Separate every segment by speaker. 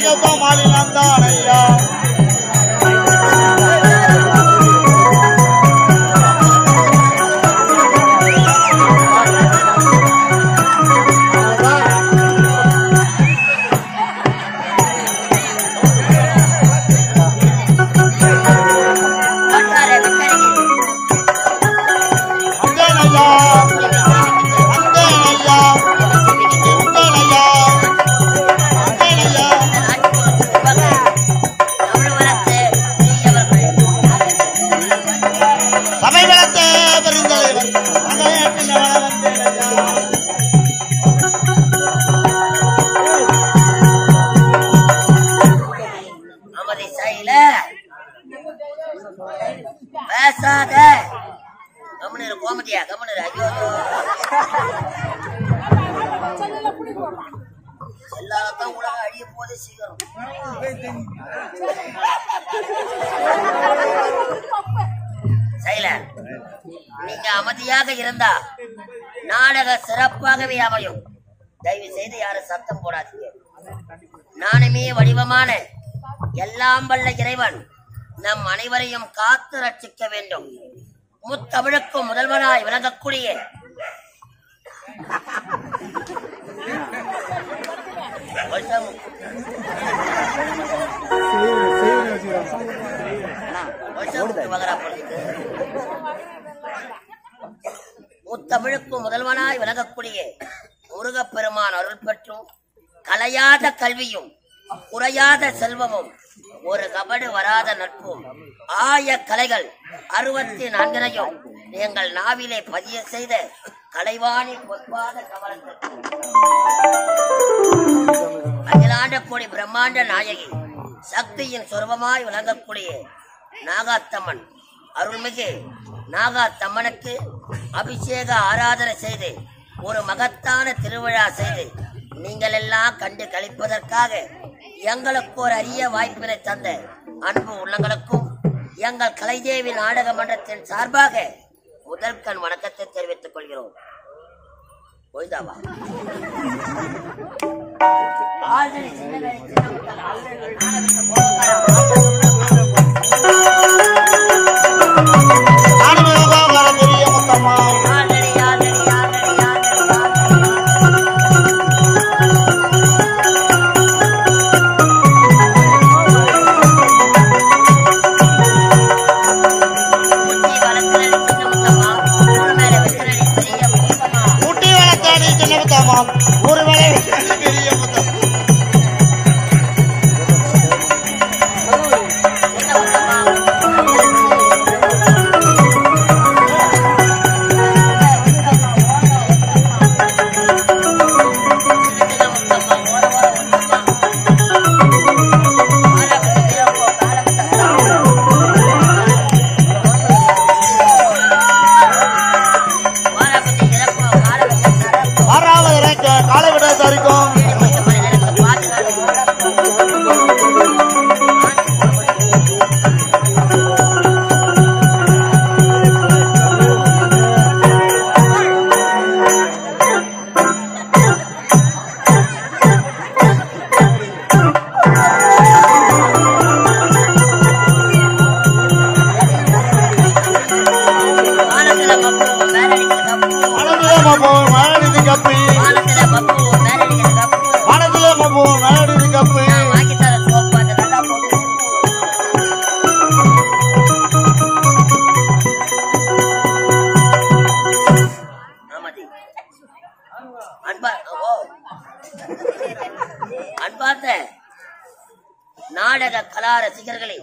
Speaker 1: ஐயப்பா மாலினம் தான் ஐயா வந்தேன் ஐயா வந்தேன் ஐயா வந்தேன் ஐயா வந்தேன் ஐயா சபை வளர்த்த பெருந்தலைவர் மகனேற்றின வளர்ந்தேன் ஐயா
Speaker 2: நமது சைல பேசாத கம்முனு கோமதியா கம்முனு ஐயோ எல்லாத்தான் உலகம் அழிய போதே சீக்கிரம் சைல நீங்க அமைதியாக இருந்தா நாடக சிறப்பாகவே அமையும் தயவு செய்து யாரும் சத்தம் போடாதீங்க நானுமே வடிவமான எல்லாம் வல்ல இறைவன் நம் அனைவரையும் காத்து ரட்சிக்க வேண்டும் முத்தமிழுக்கும் முதல்வனாய் விளங்கக்கூடிய வருஷம் வருஷம் வகரா போடுது. முத்தமிழுக்கும் முதல்வனாய் விளங்கக்கூடிய முருகப்பெருமான் அருள் பெற்றும் கலையாத கல்வியும் குறையாத செல்வமும் ஒரு கபடு வராத நட்பும் ஆய கலைகள் அறுபத்தி நான்கினையும் எங்கள் நாவிலே பதிய செய்த கலைவாணி பொற்பாத கவலங்கள் அகிலாண்ட கோடி பிரம்மாண்ட நாயகி சக்தியின் சொருபமாய் விளங்கக்கூடிய நாகாத்தம்மன் அருள்மிகு நாகாத்தம்மனுக்கு அபிஷேக ஆராதனை செய்து ஒரு மகத்தான திருவிழா செய்து நீங்கள் எல்லாம் கண்டு கழிப்பதற்காக எங்களுக்கு ஒரு அரிய வாய்ப்பினை தந்த அன்பு உள்ளங்களுக்கும் எங்கள் கலைதேவி நாடக மன்றத்தின் சார்பாக முதல் கண் வணக்கத்தை தெரிவித்துக் கொள்கிறோம் போய்தாவா ஆல்ரெடி சின்னதாய் சின்ன முட்டாள் ஆல்ரெடி நாடகத்தை போகக்காரன்
Speaker 1: நானும் யோகாகார பெரிய முத்தம்மா
Speaker 2: ஆல்ரெடி ஆல்ரெடி ஆல்ரெடி ஆல்ரெடி முத்தி வளர்க்கிறடி சின்ன முத்தம்மா ஊர் மேல வைக்கிறடி பெரிய முத்தம்மா
Speaker 1: ஊட்டி வளர்த்தாடி சின்ன முத்தம்மா ஒரு வேலை வைத்தாடி பெரிய முத்தம்மா
Speaker 2: சின்ன முத்தம்மா சின்ன முத்தம்மா ஓர ஓர முத்தம்மா காலை வச்சுக்கிறப்போ காலை வச்சுக்கிறப்போ வாழை பத்தி இறப்போ காலை வச்சுக்கிறப்போ
Speaker 1: ஆறாவது இறக்க காலை விட சரிக்கும் மனதிலே மப்போம் மனநிதி கப்பி மனதிலே மப்போம் மனநிதி கப்பி
Speaker 2: அன்பார்ந்த நாடக கலா ரசிகர்களே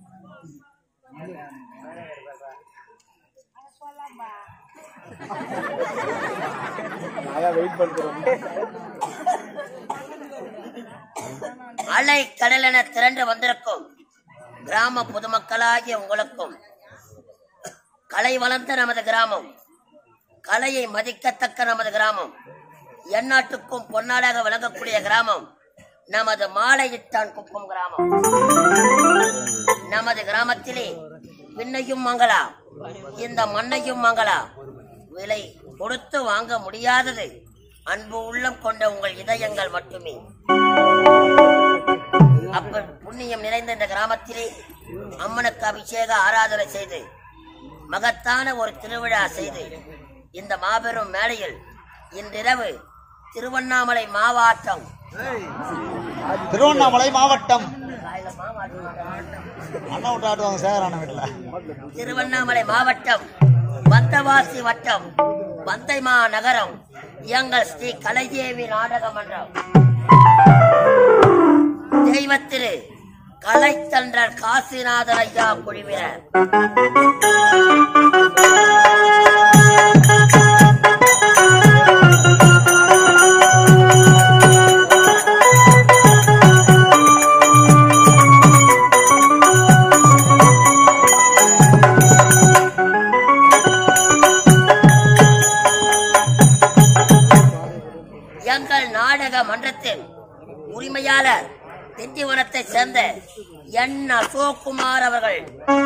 Speaker 2: அலை கடலென திரண்டு வந்திருக்கும் கிராம பொதுமக்களாகிய உங்களுக்கும் கலை வளர்ந்த நமது கிராமம் கலையை மதிக்கத்தக்க நமது கிராமம் எந்நாட்டுக்கும் பொன்னாடாக விளங்கக்கூடிய கிராமம் நமது மாலையிட்டான் குப்பம் கிராமம் நமது கிராமத்திலே விண்ணையும் மங்களா இந்த மண்ணையும் மங்களா விலை கொடுத்து வாங்க முடியாதது அன்பு உள்ளம் கொண்ட உங்கள் இதயங்கள் மட்டுமே அப்ப புண்ணியம் நிறைந்த இந்த கிராமத்திலே அம்மனுக்கு அபிஷேக ஆராதனை செய்து மகத்தான ஒரு திருவிழா செய்து இந்த மாபெரும் மேடையில் இன்றிரவு திருவண்ணாமலை மாவட்டம்
Speaker 1: திருவண்ணாமலை மாவட்டம் அண்ணா விட்டு ஆட்டுவாங்க சேகரான வீட்டுல
Speaker 2: திருவண்ணாமலை மாவட்டம் வந்தவாசி வட்டம் வந்தைமா நகரம் எங்கள் ஸ்ரீ கலைதேவி நாடக மன்றம் தெய்வத்திரு கலைத்தன்றர் காசிநாதன் ஐயா குழுவினர் எங்கள் நாடக மன்றத்தின் உரிமையாளர் திண்டிவனத்தை சேர்ந்த என் அசோக்குமார் அவர்கள்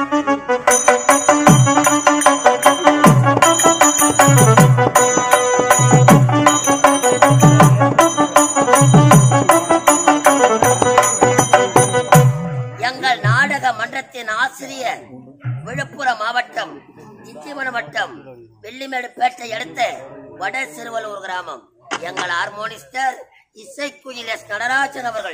Speaker 2: எங்கள் நாடக மன்றத்தின் ஆசிரியர் விழுப்புரம் மாவட்டம் திண்டிவனம் வட்டம் வெள்ளிமேடு பேட்டை அடுத்த வட சிறுவலூர் கிராமம் எங்கள் ஹார்மோனிஸ்டர் இசைக்குயில் எஸ் நடராஜன் அவர்கள்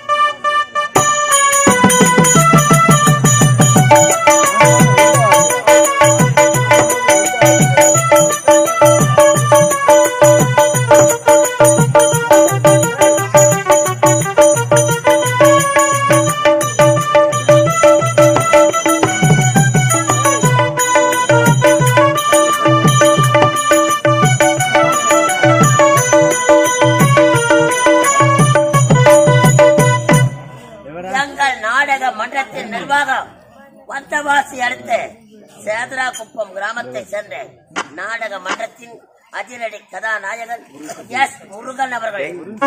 Speaker 2: எங்கள் நாடக மன்றத்தின் நிர்வாகம் வந்தவாசி அடுத்த சேதராகுப்பம் கிராமத்தை சேர்ந்த நாடக மன்றத்தின் அதிரடி கதாநாயகன் எஸ் முருகன் அவர்கள்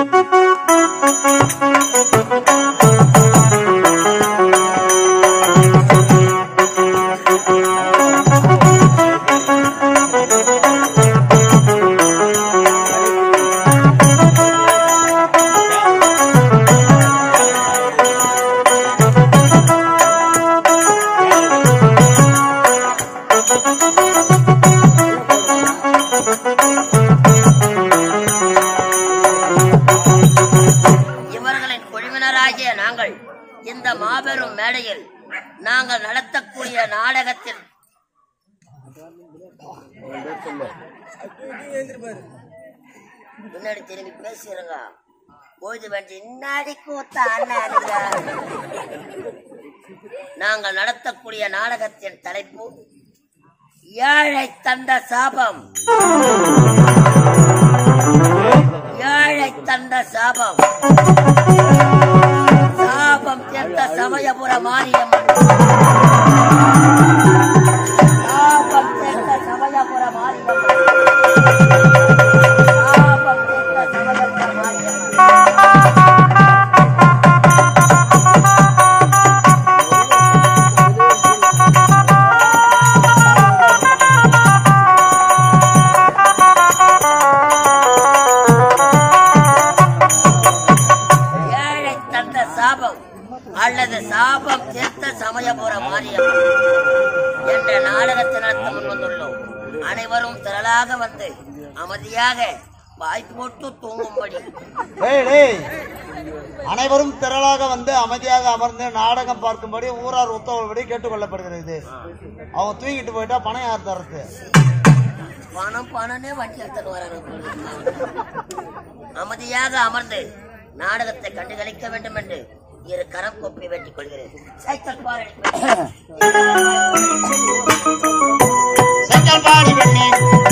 Speaker 2: இவர்களின் குழுவினராகிய நாங்கள் இந்த மாபெரும் மேடையில் நாங்கள் நடத்தக்கூடிய நாடகத்தில் முன்னாடி திரும்பி பேசுறங்க போது வேண்டி இன்னாடி கூத்த அண்ணாடுங்க நாங்கள் நடத்தக்கூடிய நாடகத்தின் தலைப்பு ஏழை தந்த சாபம் ஏழை தந்த சாபம் சாபம் தீர்த்த சமயபுர மாரியம்மன் சாபம் தீர்த்த சமயபுர மாரியம்மன் சாபம் தீர்த்த சமயபுர மாரியம்மன் ஏழை தந்த சாபம் அல்லது சாபம் தீர்த்த சமயபுர மாரியம்மன் என்ற நாடகத்தை நடத்த முன்வந்துள்ளோம் அனைவரும் திரளாக வந்து அமைதியாக வாய் போட்டு தூங்கும்படி
Speaker 1: டேய் டேய் அனைவரும் திரளாக வந்து அமைதியாக அமர்ந்து நாடகம் பார்க்கும்படி ஊரார் உத்தரவுபடி கேட்டுக்கொள்ளப்படுகிறது அவங்க தூங்கிட்டு போயிட்டா பணம் யார் தர்றது
Speaker 2: பணம் பணனே வண்டி எடுத்துட்டு வராங்க அமைதியாக அமர்ந்து நாடகத்தை கண்டு கழிக்க வேண்டும் என்று இரு கரம் கொப்பி வெட்டிக் கொள்கிறேன் சைக்கிள் பாரு
Speaker 1: சைக்கிள் பாடி பெண்ணே